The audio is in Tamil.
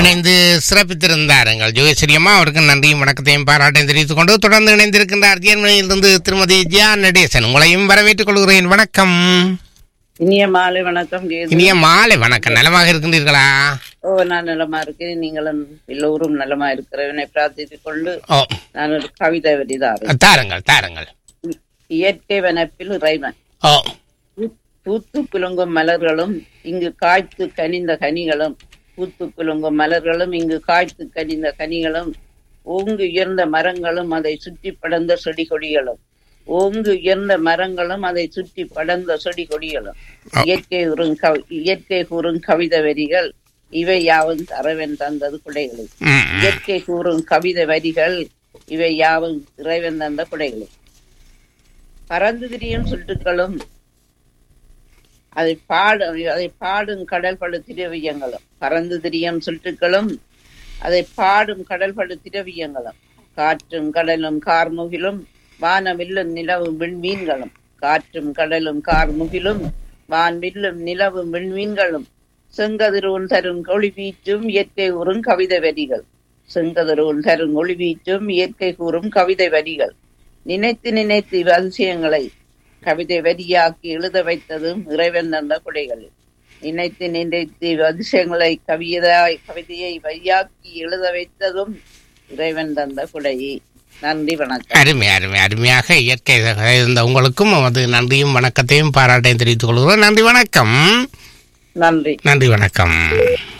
இணைந்து சிறப்பித்திருந்தாருங்கள் ஜோகேஸ்வரியம்மா அவருக்கு நன்றியும் வணக்கத்தையும் பாராட்டையும் தெரிவித்துக் கொண்டு தொடர்ந்து இணைந்திருக்கின்றார் ஜெர்மனியிலிருந்து திருமதி ஜியா நடேசன் உங்களையும் வரவேற்றுக் கொள்கிறேன் வணக்கம் இனிய மாலை வணக்கம் கேது. இனிய மாலை வணக்கம் நலமாக இருக்கின்றீர்களா ஓ நான் நலமா இருக்கேன் நீங்களும் எல்லோரும் நலமா இருக்கிறவனை பிரார்த்தித்துக் கொண்டு ஓ நான் ஒரு கவிதை வரிதாரு தாருங்கள் தாருங்கள் இயற்கை வனப்பில் இறைவன் ஓ பூத்து குலுங்கும் மலர்களும் இங்கு காய்த்து கனிந்த கனிகளும் பூத்து குலுங்கும் மலர்களும் இங்கு காய்த்து கனிந்த கனிகளும் ஓங்கு உயர்ந்த மரங்களும் அதை சுற்றி படர்ந்த செடி கொடிகளும் ஓங்கு உயர்ந்த மரங்களும் அதை சுற்றி படர்ந்த செடி கொடிகளும் இயற்கை கூறும் கவி இயற்கை கூறும் கவிதை வரிகள் இவை யாவும் தரவன் தந்தது குடைகளை ம், ம். இயற்கை கூறும் கவிதை வரிகள் இவை யாவும் இறைவன் தந்த குடைகளை பறந்து திரியும் சுட்டுக்களும் அதை பாடு அதை பாடும் கடல் படு திரவியங்களும் பறந்து திரியும் சுட்டுக்களும் அதை பாடும் கடல் படு திரவியங்களும் காற்றும் கடலும் கார்முகிலும் வானவில்லும் நிலவும் விண்மீன்களும் காற்றும் கடலும் கார்முகிலும் வான்வில்லும் நிலவும் விண்மீன்களும் செங்கதிரோன் தரும் ஒளி வீச்சும் இயற்கை கூறும் கவிதை வரிகள் செங்கதிரோன் தரும் ஒளி வீச்சும் இயற்கை கூறும் கவிதை வரிகள் நினைத்து நினைத்து இவ் அதிசயங்களை கவிதை வரியாக்கி எழுத வைத்ததும் இறைவன் தந்த குடைகளில் நினைத்து நினைத்து இவ் அதிசயங்களை கவிதையாய் கவிதையை வரியாக்கி எழுத வைத்ததும் இறைவன் தந்த குடையே நன்றி வணக்கம் அருமை அருமை அருமையாக இயற்கை இருந்த உங்களுக்கும் அது நன்றியும் வணக்கத்தையும் பாராட்டையும் தெரிவித்துக் கொள்கிறோம் நன்றி வணக்கம் நன்றி நன்றி வணக்கம்